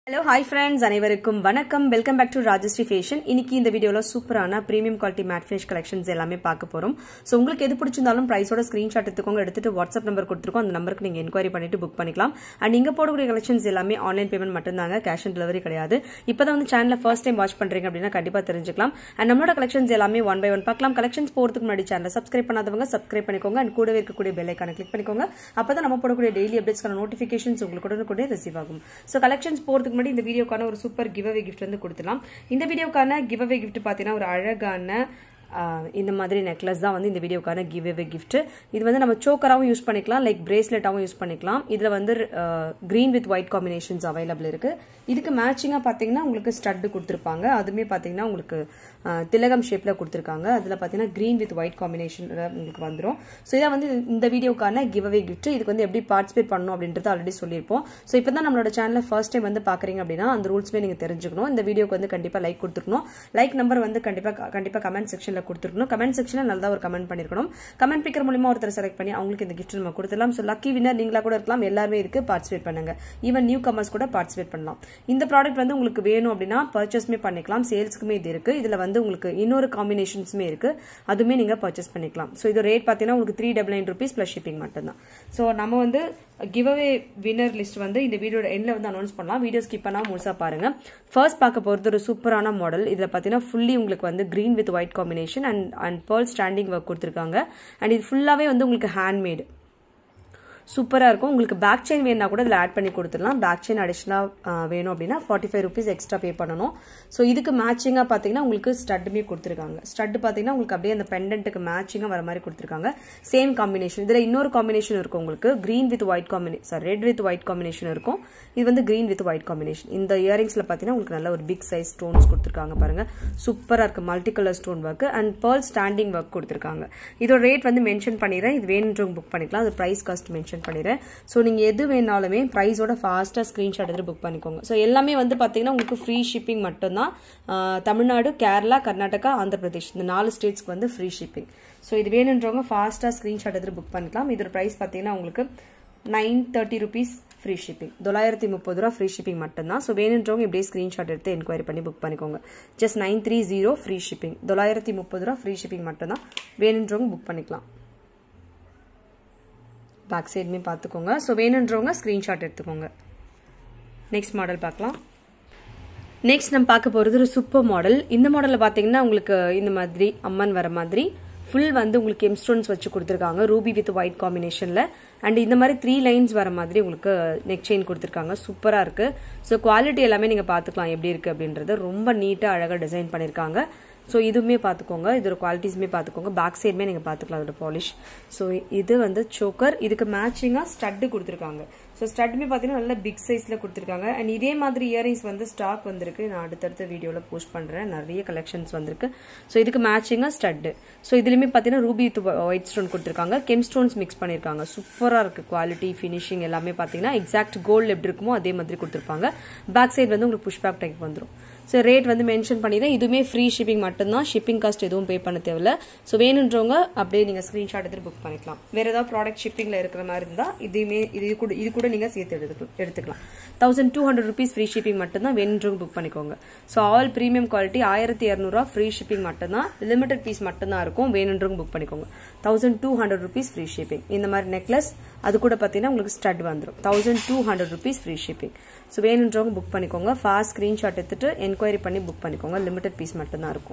hello hi friends அனைவருக்கும் வணக்கம் welcome back to Rajashree fashion இன்னைக்கு இந்த வீடியோவில் சூப்பரான premium quality matte finish collections எல்லாமே பார்க்க போகிறோம் ஸோ உங்களுக்கு எது பிடிச்சிருந்தாலும் ப்ரைஸோட ஸ்க்ரீன்ஷாட் எடுத்துக்கோங்க எடுத்துட்டு வாட்ஸ்அப் நம்பர் கொடுத்துருக்கோம் அந்த நம்பருக்கு நீங்கள் என்கொயரி பண்ணிட்டு புக் பண்ணிக்கலாம் அண்ட் நீங்கள் போடக்கூடிய கலெக்ஷன்ஸ் எல்லாமே ஆன்லைன் பேமெண்ட் மட்டும்தாங்க கேஷ் ஆன் டெலிவரி கிடையாது இப்போ தான் வந்து சேனலில் ஃபர்ஸ்ட் டைம் வாட்ச் பண்ணுறீங்க அப்படின்னா கண்டிப்பாக தெரிஞ்சுக்கலாம் அண்ட் நம்மளோட கலெக்ஷன்ஸ் எல்லாமே ஒன் பை ஒன் பார்க்கலாம் கலெக்ஷன்ஸ் போகிறதுக்கு முன்னாடி சேனலை சப்ஸ்கிரைப் பண்ணாதவங்க சப்ஸ்கிரைப் பண்ணிக்கோங்க அண்ட் கூடவே இருக்கக்கூடிய பெல் ஐக்கான கிளிக் பண்ணிக்கோங்க அப்போ தான் நம்ம போடக்கூடிய டெய்லி அப்டேட்ஸ்க்கான நோட்டிஃபிகேஷன்ஸ் உங்களுக்கு உடனுக்குடனே ரிசீவ் ஆகும் ஸோ கலெக்ஷன்ஸ் போகிறதுக்கு முன்னாடி இந்த வீடியோக்கான ஒரு சூப்பர் கிவ் அவே கிஃப்ட் வந்து கொடுத்துலாம் இந்த வீடியோக்கான கிவ் அவே கிஃப்ட் பார்த்தீங்கன்னா ஒரு அழகான ஆஹ், இந்த மாதிரி நெக்லஸ் தான் வந்து இந்த வீடியோக்கான கிவ் அவே கிஃப்ட் இது வந்து நம்ம சோக்கராகவும் யூஸ் பண்ணிக்கலாம் லைக் பிரேஸ்லெட்டாகவும் யூஸ் பண்ணிக்கலாம் இதில் வந்து green with white combinations available இருக்கு இதுக்கு மேட்சிங்காக பார்த்தீங்கன்னா உங்களுக்கு ஸ்டட்டு கொடுத்துருப்பாங்க அதுவுமே பார்த்தீங்கன்னா உங்களுக்கு ஆஹ், திலகம் ஷேப்பில் கொடுத்துருக்காங்க அதில் பார்த்தீங்கன்னா க்ரீன் வித் ஒயிட் காம்பினேஷன் உங்களுக்கு வந்துடும் ஸோ இதை வந்து இந்த வீடியோக்கான கிவ் அவே கிஃப்ட் இதுக்கு வந்து எப்படி பார்ட்டிசிபேட் பண்ணணும் அப்படின்றது ஆல்ரெடி சொல்லியிருப்போம் ஸோ இப்போ தான் நம்மளோட சேனலை ஃபர்ஸ்ட் டைம் வந்து பார்க்குறீங்க அப்படின்னா அந்த ரூல்ஸ்மே நீங்கள் தெரிஞ்சுக்கணும் இந்த வீடியோக்கு வந்து கண்டிப்பாக லைக் கொடுத்துருக்கணும் லைக் நம்பர் வந்து கண்டிப்பாக கண்டிப்பாக கமெண்ட் செக்ஷனில் கொடுத்துருக்கணும் கமெண்ட் செக்ஷனில் நல்லா ஒரு கமெண்ட் பண்ணிருக்கணும் கமெண்ட் பிக்கர் மூலியமா ஒருத்தர் செலக்ட் பண்ணி அவங்களுக்கு இந்த கிஃப்ட் நம்ம கொடுத்துடலாம் ஸோ லக்கி வினர் நீங்களா கூட இருக்கலாம் எல்லாருமே இருக்கு பார்ட்டிசிபேட் பண்ணுங்க ஈவன் நியூ கமர்ஸ் கூட பார்ட்டிசிபேட் பண்ணலாம் இந்த ப்ராடக்ட் வந்து உங்களுக்கு வேணும் அப்படின்னா பர்ச்சேஸ்மே பண்ணிக்கலாம் சேல்ஸ்க்குமே இது இருக்கு இதுல வந்து உங்களுக்கு இன்னொரு காம்பினேஷன்ஸுமே இருக்கு அதுவுமே நீங்க பர்ச்சேஸ் பண்ணிக்கலாம் ஸோ இது ரேட் பார்த்தீங்கன்னா உங்களுக்கு three double nine rupees plus shipping மட்டும்தான் ஸோ நம்ம வந்து கிவ் அவே வினர் லிஸ்ட் வந்து இந்த வீடியோட எண்ட்ல வந்து அனௌன்ஸ் பண்ணலாம் வீடியோ ஸ்கிப் பண்ணாம முழுசா பாருங்க ஃபர்ஸ்ட் பார்க்க போறது ஒரு சூப்பரான மாடல் இதுல பாத்தீங்கன்னா ஃபுல்லி உங்களுக்கு வந்து green with white combination and and pearl standing work கொடுத்துருக்காங்க அண்ட் இது ஃபுல்லாவே வந்து உங்களுக்கு ஹேண்ட்மேடு சூப்பராக இருக்கும் உங்களுக்கு பேக் செயின் வேணும்னா கூட இதில் ஆட் பண்ணி கொடுத்துடலாம் பேக் செயின் அடிஷ்னலாக வேணும் அப்படின்னா forty five rupees extra pay பண்ணணும் ஸோ இதுக்கு மேட்சிங்காக பார்த்தீங்கன்னா உங்களுக்கு ஸ்டட்டுமே கொடுத்துருக்காங்க ஸ்டட் பார்த்தீங்கன்னா உங்களுக்கு அப்படியே அந்த பெண்டன்ட்டுக்கு மேட்சிங்காக வர மாதிரி கொடுத்துருக்காங்க சேம் காம்பினேஷன் இதில் இன்னொரு காம்பினேஷன் இருக்கும் உங்களுக்கு green with white combination sir red with white combination இருக்கும் இது வந்து க்ரீன் வித் ஒயிட் காம்பினேஷன் இந்த இயரிங்ஸில் பார்த்தீங்கன்னா உங்களுக்கு நல்ல ஒரு பிக் சைஸ் ஸ்டோன்ஸ் கொடுத்துருக்காங்க பாருங்க சூப்பராக இருக்கு multi colour stone work and pearl standing work கொடுத்துருக்காங்க இதோட ரேட் வந்து மென்ஷன் பண்ணிடுறேன் இது வேணுன்றவங்க புக் பண்ணிக்கலாம் அது ப்ரைஸ் காஸ்ட் மென்ஷன் பண்ணிடுறேன் ஸோ நீங்கள் எது வேணாலுமே ப்ரைஸோட ஃபாஸ்ட்டாக ஸ்க்ரீன்ஷாட் எடுத்து புக் பண்ணிக்கோங்க ஸோ எல்லாமே வந்து பார்த்தீங்கன்னா உங்களுக்கு ஃப்ரீ ஷிப்பிங் மட்டும்தான் ஆஹ், தமிழ்நாடு கேரளா கர்நாடகா ஆந்திர பிரதேஷ் இந்த நாலு ஸ்டேட்ஸ்க்கு வந்து ஃப்ரீ ஷிப்பிங் ஸோ இது வேணுன்றவங்க ஃபாஸ்ட்டாக ஸ்க்ரீன்ஷாட் எடுத்து புக் பண்ணிக்கலாம் இதோட ப்ரைஸ் பார்த்தீங்கன்னா உங்களுக்கு nine thirty rupees free shipping தொள்ளாயிரத்தி முப்பது ரூபா ஃப்ரீ ஷிப்பிங் மட்டும்தான் ஸோ வேணுன்றவங்க இப்படியே ஸ்க்ரீன்ஷாட் எடுத்து என்கொயரி பண்ணி புக் பண்ணிக்கோங்க just nine three zero free shipping தொள்ளாயிரத்தி முப்பது ரூபா ஃப்ரீ ஷிப்பிங் மட்டும்தான் வேணுன்றவங்க புக் பண்ணிக்கலாம் பேக் சைடுமே பார்த்துக்கோங்க ஸோ வேணுன்றவங்க ஸ்க்ரீன்ஷாட் எடுத்துக்கோங்க நெக்ஸ்ட் மாடல் பார்க்கலாம் நெக்ஸ்ட் நம்ம பார்க்க போகிறது ஒரு சூப்பர் மாடல் இந்த மாடலில் பார்த்தீங்கன்னா உங்களுக்கு இந்த மாதிரி அம்மன் வர மாதிரி ஃபுல் வந்து உங்களுக்கு எம்ஸ்டோன்ஸ் வச்சு கொடுத்துருக்காங்க ரூபி வித் ஒயிட் காம்பினேஷனில் அண்ட் இந்த மாதிரி த்ரீ லைன்ஸ் வர மாதிரி உங்களுக்கு நெக் செயின் கொடுத்துருக்காங்க சூப்பராக இருக்குது ஸோ குவாலிட்டி எல்லாமே நீங்கள் பார்த்துக்கலாம் எப்படி இருக்குது அப்படின்றது ரொம்ப நீட்டாக அழகாக டிசைன் பண்ணியிருக்காங்க ஸோ இதுவுமே பார்த்துக்கோங்க இதோட குவாலிட்டிஸுமே பார்த்துக்கோங்க பேக் சைடுமே நீங்கள் பார்த்துக்கலாம் அதோட பாலிஷ் ஸோ இது வந்து சோக்கர் இதுக்கு மேட்சிங்காக ஸ்டட்டு கொடுத்துருக்காங்க ஸோ ஸ்டட்டுமே பார்த்தீங்கன்னா நல்ல பிக் சைஸில் கொடுத்துருக்காங்க அண்ட் இதே மாதிரி இயரிங்ஸ் வந்து ஸ்டாக் வந்திருக்கு நான் அடுத்தடுத்த வீடியோவில் போஸ்ட் பண்ணுறேன் நிறைய கலெக்ஷன்ஸ் வந்திருக்கு ஸோ இதுக்கு மேட்சிங்காக ஸ்டட்டு ஸோ இதுலையுமே பார்த்தீங்கன்னா ரூபி வித் ஒயிட் ஸ்டோன் கொடுத்துருக்காங்க கெம் ஸ்டோன்ஸ் மிக்ஸ் பண்ணியிருக்காங்க சூப்பராக இருக்குது குவாலிட்டி ஃபினிஷிங் எல்லாமே பார்த்தீங்கன்னா எக்ஸாக்ட் கோல்டு எப்படி இருக்குமோ அதே மாதிரி கொடுத்துருப்பாங்க பேக் சைடு வந்து உங்களுக்கு புஷ் பேக் டைப் வந்துடும் ஸோ ரேட் வந்து மென்ஷன் பண்ணி தான் இதுவுமே ஃப்ரீ ஷிப்பிங் மட்டும்தான் ஷிப்பிங் காஸ்ட் எதுவும் பே பண்ண தேவையில்ல ஸோ வேணுன்றவங்க அப்படியே நீங்கள் ஸ்க்ரீன்ஷாட் எடுத்து புக் பண்ணிக்கலாம் வேற ஏதாவது ப்ராடக்ட் ஷிப்பிங்கில் இருக்கிற மாதிரி இருந்தால் இதுவுமே இது கூட இது கூட நீங்கள் சேர்த்து எடுத்துக்கலாம் எடுத்துக்கலாம் thousand two hundred rupees free shipping மட்டும்தான் வேணுன்றவங்க புக் பண்ணிக்கோங்க ஸோ ஆல் ப்ரீமியம் குவாலிட்டி ஆயிரத்தி இரநூறுவா ஃப்ரீ ஷிப்பிங் மட்டும்தான் லிமிடெட் பீஸ் மட்டும்தான் இருக்கும் வேணுன்றவங்க புக் பண்ணிக்கோங்க thousand two hundred rupees free shipping இந்த மாதிரி நெக்லஸ் அது கூட பார்த்தீங்கன்னா உங்களுக்கு ஸ்டட் வந்துடும் thousand two hundred rupees free shipping so வேணுன்றவங்க புக் பண்ணிக்கோங்க ஃபாஸ்ட் ஸ்க்ரீன்ஷாட் எடுத்துட்டு என்கொயரி பண்ணி புக் பண்ணிக்கோங்க லிமிடெட் பீஸ் மட்டும்தான் இருக்கும்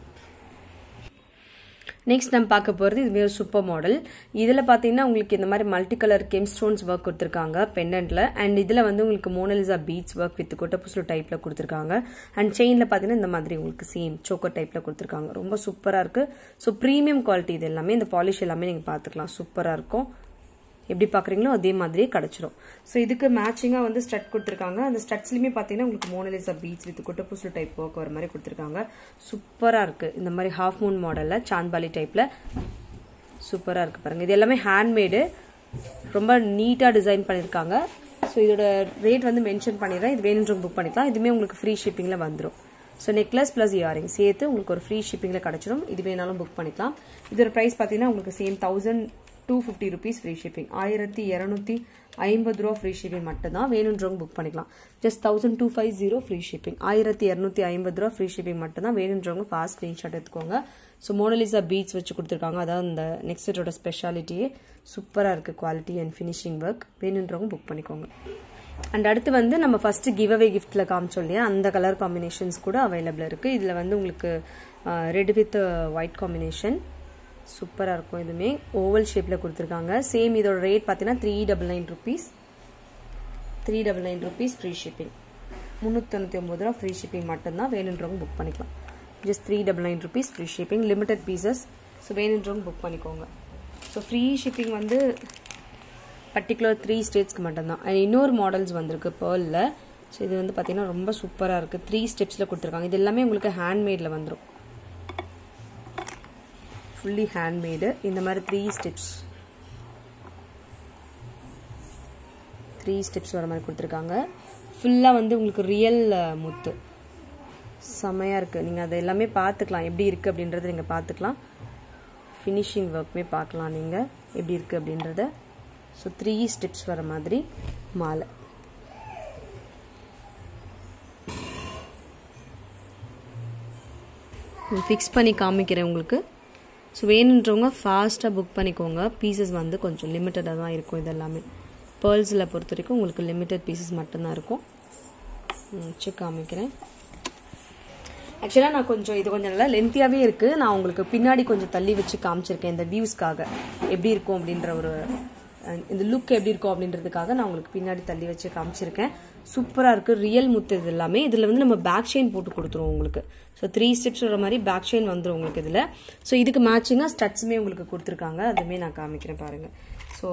நெக்ஸ்ட் நம்ம பார்க்க போகிறது இது ஒரு சூப்பர் மாடல் இதில் பார்த்தீங்கன்னா உங்களுக்கு இந்த மாதிரி multi colour gem stones work கொடுத்துருக்காங்க பெண்டன்ட்ல அண்ட் இதில் வந்து உங்களுக்கு மோனலிசா பீட்ஸ் ஒர்க் வித் கொட்டப்புசு டைப்பில் கொடுத்துருக்காங்க அண்ட் செயினில் பார்த்தீங்கன்னா இந்த மாதிரி உங்களுக்கு சேம் சோக்கர் டைப்பில் கொடுத்துருக்காங்க ரொம்ப சூப்பராக இருக்குது ஸோ ப்ரீமியம் குவாலிட்டி இது எல்லாமே இந்த பாலிஷ் எல்லாமே நீங்கள் பார்த்துக்கலாம் சூப்பராக இருக்கும் எப்படி பார்க்குறீங்களோ அதே மாதிரியே கிடச்சிரும் ஸோ இதுக்கு மேட்சிங்காக வந்து ஸ்டட் கொடுத்துருக்காங்க அந்த ஸ்டட்ஸ்லையுமே பார்த்தீங்கன்னா உங்களுக்கு மோனலிசா பீச் வித் குட்டப்பூசல் டைப் ஒர்க் வர மாதிரி கொடுத்துருக்காங்க சூப்பராக இருக்குது இந்த மாதிரி ஹாஃப் மூன் மாடலில் சாந்த்பாலி டைப்பில் சூப்பராக இருக்குது பாருங்கள் இது எல்லாமே ஹேண்ட்மேடு ரொம்ப நீட்டாக டிசைன் பண்ணியிருக்காங்க ஸோ இதோட ரேட் வந்து மென்ஷன் பண்ணிடுறேன் இது வேணுன்றவங்க புக் பண்ணிக்கலாம் இதுவுமே உங்களுக்கு ஃப்ரீ ஷிப்பிங்கில் வந்துடும் ஸோ நெக்லஸ் ப்ளஸ் இயரிங் சேர்த்து உங்களுக்கு ஒரு ஃப்ரீ ஷிப்பிங்கில் கிடச்சிடும் இது வேணாலும் புக் பண்ணிக்கலாம் இதோட ப்ரைஸ் பார்த்தீங்கன்னா உங்களுக்கு same thousand two fifty rupees free shipping ஆயிரத்தி இரநூத்தி ஐம்பது ரூபா ஃப்ரீ ஷிப்பிங் மட்டும் தான் வேணுன்றவங்க புக் பண்ணிக்கலாம் just thousand two five zero free shipping ஆயிரத்தி இரநூத்தி ஐம்பது ரூபா ஃப்ரீ ஷிப்பிங் மட்டும் தான் வேணுன்றவங்க ஃபாஸ்ட் ஸ்க்ரீன்ஷாட் எடுத்துக்கோங்க ஸோ மோனலிசா பீட்ஸ் வச்சு கொடுத்துருக்காங்க அதான் இந்த நெக்ஸ்ட் செட்டோட ஸ்பெஷாலிட்டியே சூப்பராக இருக்குது குவாலிட்டி அண்ட் ஃபினிஷிங் ஒர்க் வேணுன்றவங்க புக் பண்ணிக்கோங்க அண்ட் அடுத்து வந்து நம்ம ஃபர்ஸ்ட் கிவ் அவே கிஃப்ட்ல காமிச்சோம் இல்லையா அந்த கலர் காம்பினேஷன்ஸ் கூட அவைலபிள் இருக்கு இதுல வந்து உங்களுக்கு ரெட் வித் ஒயிட் காம்பினேஷன் சூப்பராக இருக்கும் இதுவுமே ஓவல் ஷேப்பில் கொடுத்துருக்காங்க சேம் இதோட ரேட் பார்த்தீங்கன்னா three double nine rupees three double nine rupees free shipping முந்நூற்றி ஒம்பது ரூபா ஃப்ரீ ஷிப்பிங் மட்டும்தான் வேணுன்றவங்க புக் பண்ணிக்கலாம் just three double nine rupees free shipping limited pieces so வேணுன்றவங்க புக் பண்ணிக்கோங்க ஸோ ஃப்ரீ ஷிப்பிங் வந்து பர்டிகுலர் த்ரீ ஸ்டேட்ஸ்க்கு மட்டும்தான் அண்ட் இன்னொரு மாடல்ஸ் வந்திருக்கு பேர்லில் ஸோ இது வந்து பார்த்தீங்கன்னா ரொம்ப சூப்பராக இருக்குது த்ரீ ஸ்டெப்ஸில் கொடுத்துருக்காங்க இது எல்லாமே உங்களுக்கு ஹேண்ட்மேடில் வந்துடும் ஃபுல்லி ஹேண்ட்மேடு இந்த மாதிரி த்ரீ ஸ்டெப்ஸ் த்ரீ ஸ்டெப்ஸ் வர மாதிரி கொடுத்துருக்காங்க ஃபுல்லாக வந்து உங்களுக்கு ரியல் முத்து செம்மையாக இருக்குது நீங்கள் அதை எல்லாமே பார்த்துக்கலாம் எப்படி இருக்குது அப்படின்றத நீங்கள் பார்த்துக்கலாம் ஃபினிஷிங் ஒர்க்குமே பார்க்கலாம் நீங்கள் எப்படி இருக்குது அப்படின்றத ஸோ த்ரீ ஸ்டெப்ஸ் வர மாதிரி மாலை ஃபிக்ஸ் பண்ணி காமிக்கிறேன் உங்களுக்கு ஸோ வேணுன்றவங்க ஃபாஸ்ட்டாக புக் பண்ணிக்கோங்க பீசஸ் வந்து கொஞ்சம் லிமிட்டடாக தான் இருக்கும் இது எல்லாமே பேர்ல்ஸில் பொறுத்த வரைக்கும் உங்களுக்கு லிமிட்டட் பீசஸ் மட்டும்தான் இருக்கும் வச்சு காமிக்கிறேன் ஆக்சுவலாக நான் கொஞ்சம் இது கொஞ்சம் நல்லா லென்த்தியாகவே இருக்குது நான் உங்களுக்கு பின்னாடி கொஞ்சம் தள்ளி வச்சு காமிச்சிருக்கேன் இந்த வியூஸ்க்காக எப்படி இருக்கும் அப்படின்ற ஒரு இந்த லுக் எப்படி இருக்கும் அப்படின்றதுக்காக நான் உங்களுக்கு பின்னாடி தள்ளி வச்சு காமிச்சிருக்கேன் சூப்பராக இருக்குது ரியல் முத்து இது எல்லாமே இதில் வந்து நம்ம பேக் செயின் போட்டு கொடுத்துருவோம் உங்களுக்கு ஸோ த்ரீ ஸ்டெப்ஸ் வர மாதிரி பேக் செயின் வந்துடும் உங்களுக்கு இதில் ஸோ இதுக்கு மேட்சிங்காக ஸ்டட்ஸுமே உங்களுக்கு கொடுத்துருக்காங்க அதுவுமே நான் காமிக்கிறேன் பாருங்கள் ஸோ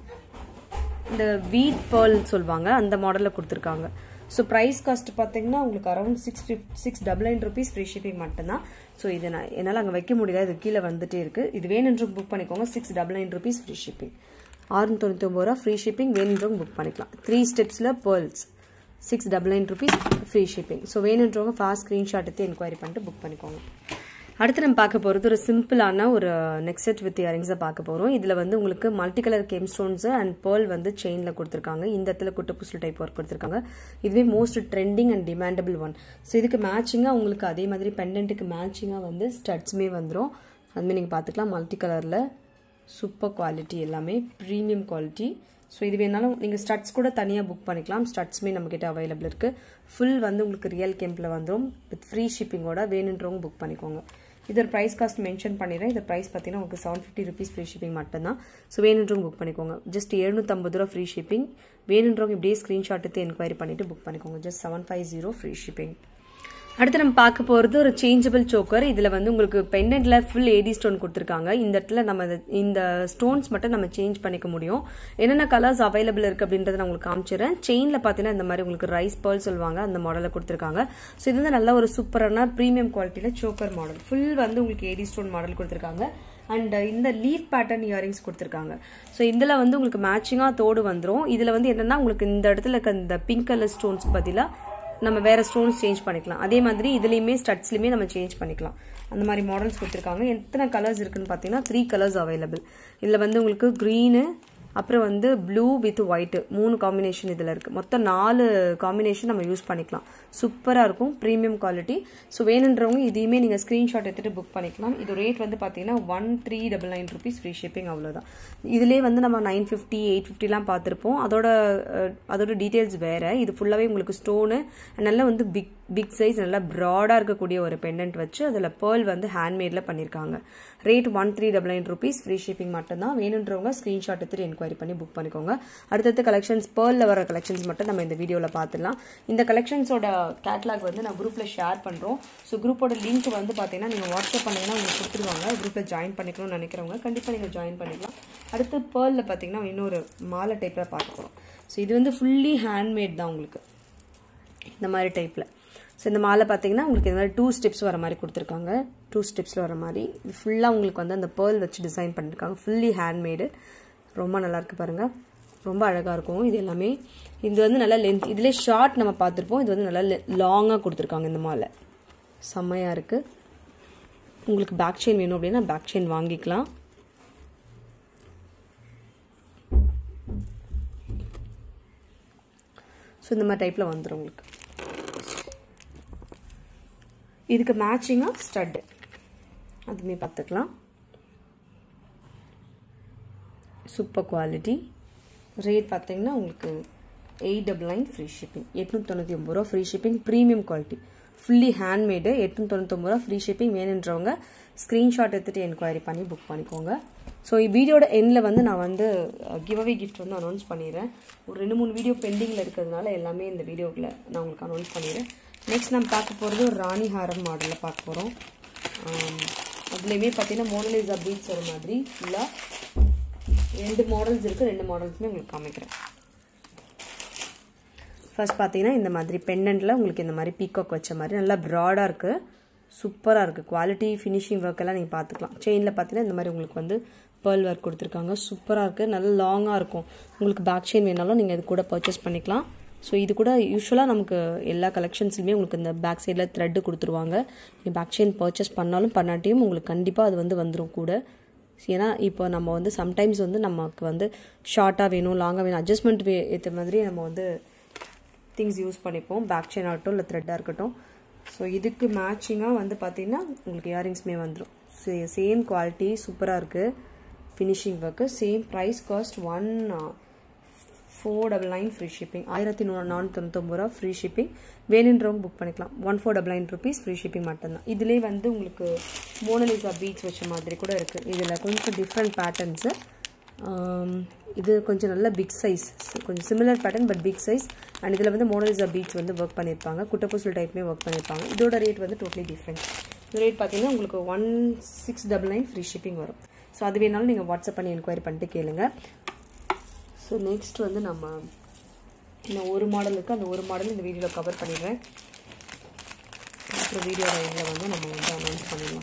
இந்த வீட் பேர்ல் சொல்லுவாங்க அந்த மாடலில் கொடுத்துருக்காங்க ஸோ ப்ரைஸ் காஸ்ட் பார்த்தீங்கன்னா உங்களுக்கு around six fifty six double nine rupees free shipping மட்டும்தான் ஸோ இதை நான் என்னால் அங்கே வைக்க முடியல இது கீழே வந்துட்டே இருக்குது இது வேணுன்ற புக் பண்ணிக்கோங்க six double nine rupees free shipping ஆறுநூற்றி தொண்ணூற்றி ஒம்பது ரூபா ஃப்ரீ ஷிப்பிங் வேணுன்றவங்க புக் பண்ணிக்கலாம் த்ரீ ஸ்டெப்ஸில் pearls six double nine rupees free shipping so வேணுன்றவங்க ஃபாஸ்ட் ஸ்க்ரீன்ஷாட் எடுத்து என்கொயரி பண்ணிட்டு புக் பண்ணிக்கோங்க அடுத்து நம்ம பார்க்க போகிறது ஒரு சிம்பிளான ஒரு நெக் செட் வித் இயரிங்ஸை பார்க்க போகிறோம் இதில் வந்து உங்களுக்கு multi colour gem stones and pearl வந்து செயினில் கொடுத்துருக்காங்க இந்த இடத்துல குட்டு புசல் டைப் ஒர்க் கொடுத்துருக்காங்க இதுவே most trending and demandable one so இதுக்கு மேட்சிங்காக உங்களுக்கு அதே மாதிரி பெண்டன்ட்டுக்கு மேட்சிங்காக வந்து ஸ்டட்ஸுமே வந்துடும் அதுமாதிரி நீங்கள் பார்த்துக்கலாம் மல்டி கலரில் சூப்பர் குவாலிட்டி எல்லாமே ப்ரீமியம் குவாலிட்டி ஸோ இது வேணாலும் நீங்கள் ஸ்டட்ஸ் கூட தனியாக புக் பண்ணிக்கலாம் ஸ்டட்ஸுமே நம்மக்கிட்ட அவைலபிள் இருக்குது ஃபுல் வந்து உங்களுக்கு ரியல் கேம்பில் வந்துடும் வித் ஃப்ரீ ஷிப்பிங்கோட வேணுன்றவங்க புக் பண்ணிக்கோங்க இதோட ப்ரைஸ் காஸ்ட் மென்ஷன் பண்ணிடுறேன் இதோட ப்ரைஸ் பார்த்தீங்கன்னா உங்களுக்கு seven fifty rupees free shipping மட்டும்தான் ஸோ வேணுன்றவங்க புக் பண்ணிக்கோங்க ஜஸ்ட் எழுநூற்றம்பது ரூபா ஃப்ரீ ஷிப்பிங் வேணுன்றவங்க இப்படியே ஸ்க்ரீன்ஷாட் எடுத்து என்கொயரி பண்ணிவிட்டு புக் பண்ணிக்கோங்க just seven five zero free shipping அடுத்து நம்ம பார்க்க போகிறது ஒரு சேஞ்சபிள் சோக்கர் இதில் வந்து உங்களுக்கு பெண்டன்ட்ல ஃபுல் ஏடி ஸ்டோன் கொடுத்துருக்காங்க இந்த இடத்துல நம்ம இந்த ஸ்டோன்ஸ் மட்டும் நம்ம சேஞ்ச் பண்ணிக்க முடியும் என்னென்ன கலர்ஸ் அவைலபிள் இருக்குது அப்படின்றத நான் உங்களுக்கு காமிச்சிடுறேன் செயினில் பார்த்தீங்கன்னா இந்த மாதிரி உங்களுக்கு ரைஸ் பேர்ல் சொல்லுவாங்க அந்த மாடலில் கொடுத்துருக்காங்க ஸோ இது வந்து நல்ல ஒரு சூப்பரான ப்ரீமியம் குவாலிட்டியில் சோக்கர் மாடல் ஃபுல் வந்து உங்களுக்கு ஏடி ஸ்டோன் மாடல் கொடுத்துருக்காங்க அண்ட் இந்த லீஃப் பேட்டர்ன் இயரிங்ஸ் கொடுத்துருக்காங்க ஸோ இதில் வந்து உங்களுக்கு மேட்சிங்காக தோடு வந்துடும் இதில் வந்து என்னென்னா உங்களுக்கு இந்த இடத்துல இருக்க இந்த பிங்க் கலர் ஸ்டோன்ஸ் பதிலாக நம்ம வேற ஸ்டோன்ஸ் சேஞ்ச் பண்ணிக்கலாம் அதே மாதிரி இதுலேயுமே ஸ்டட்ஸ்லையுமே நம்ம சேஞ்ச் பண்ணிக்கலாம் அந்த மாதிரி மாடல்ஸ் கொடுத்துருக்காங்க எத்தனை கலர்ஸ் இருக்குன்னு பார்த்தீங்கன்னா த்ரீ கலர்ஸ் அவைலபிள் இதில் வந்து உங்களுக்கு க்ரீனு அப்புறம் வந்து ப்ளூ வித் ஒயிட்டு மூணு காம்பினேஷன் இதில் இருக்குது மொத்தம் நாலு காம்பினேஷன் நம்ம யூஸ் பண்ணிக்கலாம் சூப்பராக இருக்கும் ப்ரீமியம் குவாலிட்டி ஸோ வேணுன்றவங்க இதையுமே நீங்கள் ஸ்க்ரீன்ஷாட் எடுத்துகிட்டு புக் பண்ணிக்கலாம் இது ரேட் வந்து பார்த்தீங்கன்னா one three double nine rupees free shipping அவ்வளோதான் இதிலே வந்து நம்ம நைன் ஃபிஃப்டி எயிட் ஃபிஃப்டிலாம் பார்த்துருப்போம் அதோட அதோட டீட்டெயில்ஸ் வேறு இது ஃபுல்லாகவே உங்களுக்கு ஸ்டோனு நல்லா வந்து பிக் பிக் சைஸ் நல்லா ப்ராடாக இருக்கக்கூடிய ஒரு பெண்டன்ட் வச்சு அதில் பேர்ல் வந்து ஹேண்ட்மேடில் பண்ணியிருக்காங்க rate one three double nine rupees free shipping மட்டும்தான் வேணுன்றவங்க ஸ்க்ரீன்ஷாட் எடுத்துட்டு என்கொயரி பண்ணி புக் பண்ணிக்கோங்க அடுத்தடுத்த கலெக்ஷன்ஸ் பேர்லில் வர கலெக்ஷன்ஸ் மட்டும் நம்ம இந்த வீடியோவில் பார்த்துலாம் இந்த கலெக்ஷன்ஸோட கேட்லாக் வந்து நான் குரூப்பில் ஷேர் பண்ணுறோம் ஸோ குரூப்போட லிங்க் வந்து பார்த்தீங்கன்னா நீங்கள் வாட்ஸ்அப் பண்ணீங்கன்னா உங்களுக்கு கொடுத்துருவாங்க குரூப்பில் ஜாயின் பண்ணிக்கணும்னு நினைக்கிறவங்க கண்டிப்பாக நீங்கள் ஜாயின் பண்ணிக்கலாம் அடுத்து பேர்லில் பார்த்தீங்கன்னா இன்னொரு மாலை டைப்பில் பார்க்க போகிறோம் ஸோ இது வந்து ஃபுல்லி ஹேண்ட்மேட் தான் உங்களுக்கு இந்த மாதிரி டைப்பில் ஸோ இந்த மாலை பார்த்தீங்கன்னா உங்களுக்கு இந்த மாதிரி டூ ஸ்டெப்ஸ் வர மாதிரி கொடுத்துருக்காங்க டூ ஸ்டெப்ஸில் வர மாதிரி இது ஃபுல்லாக உங்களுக்கு வந்து அந்த பேர்ல் வச்சு டிசைன் பண்ணியிருக்காங்க ஃபுல்லி ஹேண்ட்மேடு ரொம்ப நல்லாயிருக்கு பாருங்கள் ரொம்ப அழகாக இருக்கும் இது எல்லாமே இது வந்து நல்லா லென்த் இதிலே ஷார்ட் நம்ம பார்த்துருப்போம் இது வந்து நல்லா லாங்காக கொடுத்துருக்காங்க இந்த மாலை செம்மையாக இருக்குது உங்களுக்கு பேக் செயின் வேணும் அப்படின்னா பேக் செயின் வாங்கிக்கலாம் இந்த மாதிரி டைப்பில் வந்துடும் உங்களுக்கு இதுக்கு மேட்சிங்காக ஸ்டட்டு அதுவுமே பார்த்துக்கலாம் சூப்பர் குவாலிட்டி ரேட் பார்த்தீங்கன்னா உங்களுக்கு eight double nine free shipping எட்நூற்றி தொண்ணூற்றி ஒம்பது ரூபா free shipping premium quality fully handmade எட்நூற்றி தொண்ணூத்தொம்பது ரூபா ஃப்ரீ ஷிப்பிங் வேணுன்றவங்க ஸ்க்ரீன்ஷாட் எடுத்துகிட்டு என்கொயரி பண்ணி புக் பண்ணிக்கோங்க ஸோ வீடியோட எண்டில் வந்து நான் வந்து கிவ் அவே கிஃப்ட் வந்து அனௌன்ஸ் பண்ணிடுறேன் ஒரு ரெண்டு மூணு வீடியோ பெண்டிங்கில் இருக்கிறதுனால எல்லாமே இந்த வீடியோவில் நான் உங்களுக்கு அனௌன்ஸ் பண்ணிடுறேன் நெக்ஸ்ட் நம்ம பார்க்க போகிறது ஒரு ராணி ஹாரம் மாடலில் பார்க்க போகிறோம் அதுலேயுமே பார்த்தீங்கன்னா மோனலிசா பீட்ஸ் வர மாதிரி ஃபுல்லாக ரெண்டு மாடல்ஸ் இருக்குது ரெண்டு மாடல்ஸுமே உங்களுக்கு காமிக்கிறேன் ஃபர்ஸ்ட் பார்த்தீங்கன்னா இந்த மாதிரி பெண்டன்ட்டில் உங்களுக்கு இந்த மாதிரி பீகாக் வச்ச மாதிரி நல்லா ப்ராடாக இருக்குது சூப்பராக இருக்குது குவாலிட்டி ஃபினிஷிங் ஒர்க் எல்லாம் நீங்கள் பார்த்துக்கலாம் செயினில் பார்த்தீங்கன்னா இந்த மாதிரி உங்களுக்கு வந்து பேர்ல் ஒர்க் கொடுத்துருக்காங்க சூப்பராக இருக்குது நல்லா லாங்காக இருக்கும் உங்களுக்கு பேக் செயின் வேணாலும் நீங்கள் இது கூட பர்ச்சேஸ் பண்ணிக்கலாம் ஸோ இது கூட யூஸ்வலாக நமக்கு எல்லா கலெக்ஷன்ஸ்லையுமே உங்களுக்கு இந்த பேக் சைடில் த்ரெட்டு கொடுத்துருவாங்க நீங்கள் பேக் செயின் பர்ச்சேஸ் பண்ணாலும் பண்ணாட்டியும் உங்களுக்கு கண்டிப்பாக அது வந்து வந்துடும் கூட ஏன்னா இப்போ நம்ம வந்து சம்டைம்ஸ் வந்து நமக்கு வந்து ஷார்ட்டாக வேணும் லாங்காக வேணும் அட்ஜஸ்ட்மெண்ட் வே ஏற்ற மாதிரி நம்ம வந்து திங்ஸ் யூஸ் பண்ணிப்போம் பேக் செயின் ஆகட்டும் இல்லை த்ரெட்டாக இருக்கட்டும் ஸோ இதுக்கு மேட்சிங்காக வந்து பார்த்திங்கன்னா உங்களுக்கு இயரிங்ஸ்மே வந்துடும் சே சேம் குவாலிட்டி சூப்பராக இருக்குது finishing work same price cost one four double nine free shipping ஆயிரத்தி நூ நானூற்றி தொண்ணூத்தொம்பது ரூபா ஃப்ரீ ஷிப்பிங் வேணுன்றவங்க புக் பண்ணிக்கலாம் one four double nine rupees free shipping மட்டும்தான் இதுலேயே வந்து உங்களுக்கு மோனலிசா பீச் வச்ச மாதிரி கூட இருக்குது இதில் கொஞ்சம் டிஃப்ரெண்ட் பேட்டர்ன்ஸு இது கொஞ்சம் நல்ல பிக் சைஸ் கொஞ்சம் similar pattern but big size and இதில் வந்து மோனலிசா பீச் வந்து ஒர்க் பண்ணியிருப்பாங்க குட்டப்பூசல் டைப்லேயே ஒர்க் பண்ணியிருப்பாங்க இதோட ரேட் வந்து டோட்டலி டிஃப்ரெண்ட் இந்த ரேட் பார்த்தீங்கன்னா உங்களுக்கு one six double nine free shipping வரும் ஸோ அது வேணாலும் நீங்கள் வாட்ஸ்அப் பண்ணி என்கொயரி பண்ணிட்டு கேளுங்க ஸோ நெக்ஸ்ட் வந்து நம்ம இன்னும் ஒரு மாடல் இருக்குது அந்த ஒரு மாடல் இந்த வீடியோவில் கவர் பண்ணிடுறேன் அப்புறம் வீடியோ இதில் வந்து நம்ம வந்து அனௌன்ஸ் பண்ணிடலாம்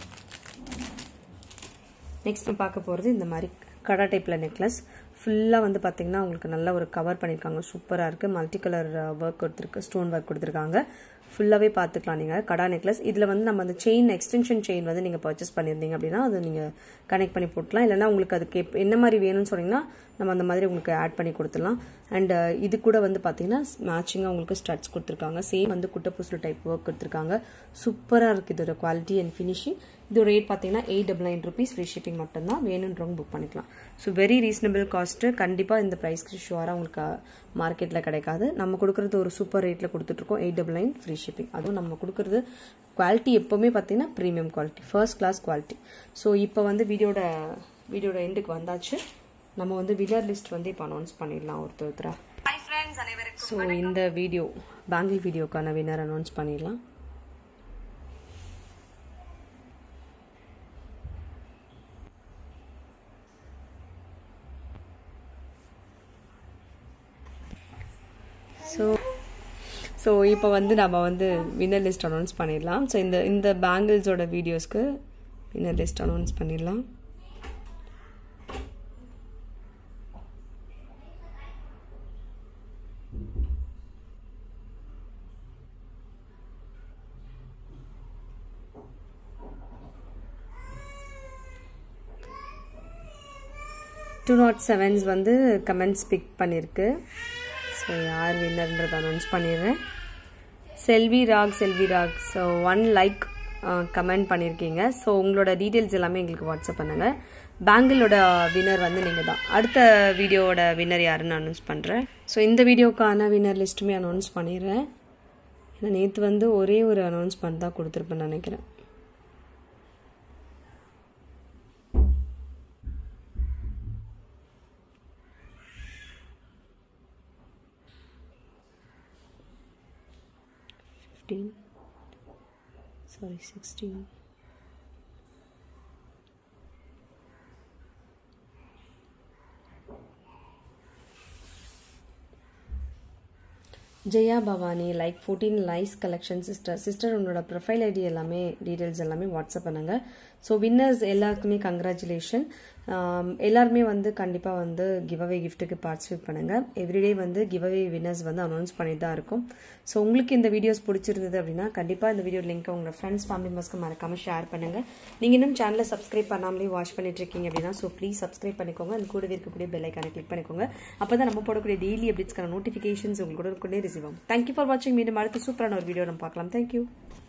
நெக்ஸ்ட் நம்ம பார்க்க போகிறது இந்த மாதிரி கடா டைப்பில் நெக்லஸ் ஃபுல்லாக வந்து பார்த்திங்கன்னா உங்களுக்கு நல்ல ஒரு கவர் பண்ணியிருக்காங்க சூப்பராக இருக்குது மல்டி கலர் ஒர்க் கொடுத்துருக்கு ஸ்டோன் ஒர்க் கொடுத்துருக்காங்க ஃபுல்லாகவே பார்த்துக்கலாம் நீங்கள் கடா நெக்லஸ் இதில் வந்து நம்ம அந்த செயின் எக்ஸ்டென்ஷன் செயின் வந்து நீங்கள் பர்ச்சேஸ் பண்ணியிருந்தீங்க அப்படின்னா அதை நீங்கள் கனெக்ட் பண்ணி போட்டலாம் இல்லைனா உங்களுக்கு அதுக்கு எப் என்ன மாதிரி வேணும்னு சொன்னீங்கன்னா நம்ம அந்த மாதிரி உங்களுக்கு ஆட் பண்ணி கொடுத்துடலாம் அண்ட் இது கூட வந்து பார்த்தீங்கன்னா மேட்சிங்காக உங்களுக்கு ஸ்டட்ஸ் கொடுத்துருக்காங்க சேம் வந்து குட்டப்பூசல் டைப் ஒர்க் கொடுத்துருக்காங்க சூப்பராக இருக்குது இதோட குவாலிட்டி அண்ட் ஃபினிஷிங் இதோட ரேட் பார்த்தீங்கன்னா eight double nine rupees free shipping மட்டும்தான் வேணுன்றவங்க புக் பண்ணிக்கலாம் ஸோ வெரி ரீசனபிள் காஸ்ட்டு கண்டிப்பாக இந்த ப்ரைஸ்க்கு ஷுவராக உங்களுக்கு மார்க்கெட்டில் கிடைக்காது நம்ம கொடுக்குறது ஒரு சூப்பர் ரேட்டில் கொடுத்துட்ருக்கோம் eight double nine free shipping அதுவும் நம்ம கொடுக்குறது குவாலிட்டி எப்போவுமே பார்த்தீங்கன்னா premium quality first class quality so இப்போ வந்து வீடியோட வீடியோட எண்டுக்கு வந்தாச்சு நம்ம வந்து வினர் லிஸ்ட் வந்து இப்போ அனௌன்ஸ் பண்ணிடலாம் ஒருத்தர் ஒருத்தரா ஸோ இந்த வீடியோ பேங்கிள் வீடியோக்கான வினர் அனௌன்ஸ் பண்ணிடலாம் ஸோ ஸோ இப்போ வந்து நம்ம வந்து வின்னர் லிஸ்ட் அனௌன்ஸ் பண்ணிடலாம் ஸோ இந்த இந்த பேங்கிள்ஸோட வீடியோஸ்க்கு வின்னர் லிஸ்ட் அனௌன்ஸ் பண்ணிடலாம் டூ நாட் செவன்ஸ் வந்து கமெண்ட்ஸ் பிக் பண்ணியிருக்கு ஸோ யார் வின்னர்ன்றதை அனௌன்ஸ் பண்ணிடுறேன் Selvi rock Selvi rock so one like comment பண்ணியிருக்கீங்க ஸோ உங்களோட டீட்டெயில்ஸ் எல்லாமே எங்களுக்கு வாட்ஸ்அப் பண்ணுங்கள் பேங்கிளோட வின்னர் வந்து நீங்கள் தான் அடுத்த வீடியோவோட வின்னர் யாருன்னு அனௌன்ஸ் பண்ணுறேன் ஸோ இந்த வீடியோக்கான வின்னர் லிஸ்ட்டுமே அனௌன்ஸ் பண்ணிடுறேன் ஏன்னா நேற்று வந்து ஒரே ஒரு அனௌன்ஸ்மெண்ட் தான் கொடுத்துருப்பேன்னு நினைக்கிறேன் fifteen sorry sixteen Jaya Bhavani like fourteen likes collection sister sister உன்னோட ப்ரொஃபைல் ஐடி எல்லாமே டீட்டெயில்ஸ் எல்லாமே வாட்ஸ்அப் பண்ணுங்க ஸோ வின்னர்ஸ் எல்லாருக்குமே கங்க்ராச்சுலேஷன் ஆம், எல்லாருமே வந்து கண்டிப்பாக வந்து கிவ் அவே கிஃப்ட்டுக்கு பார்ட்டிசிபேட் பண்ணுங்கள் எவ்ரிடே வந்து கிவ் அவே வின்னர்ஸ் வந்து அனௌன்ஸ் பண்ணிட்டு தான் இருக்கும் ஸோ உங்களுக்கு இந்த வீடியோஸ் பிடிச்சிருந்தது அப்படின்னா கண்டிப்பாக இந்த வீடியோ லிங்க் உங்களோட ஃப்ரெண்ட்ஸ் ஃபேமிலி மெம்பர்ஸ்க்கு மறக்காமல் ஷேர் பண்ணுங்கள் நீங்கள் இன்னும் சேனலை சப்ஸ்கிரைப் பண்ணாமலே வாட்ச் பண்ணிட்டு இருக்கீங்க அப்படின்னா ஸோ ப்ளீஸ் சப்ஸ்கிரைப் பண்ணிக்கோங்க அந்த கூடவே இருக்கக்கூடிய பெல் ஐக்கானை கிளிக் பண்ணிக்கோங்க அப்போ தான் நம்ம போடக்கூடிய டெய்லி அப்டேட்ஸ்க்கான நோட்டிஃபிகேஷன்ஸ் உங்களுக்கு கூட ரிசீவ் ஆகும் தேங்க்யூ ஃபார் வாட்சிங் மீண்டும் அடுத்த சூப்பரான ஒரு வீடியோ நம்ம பார்க்கலாம் தேங்க்யூ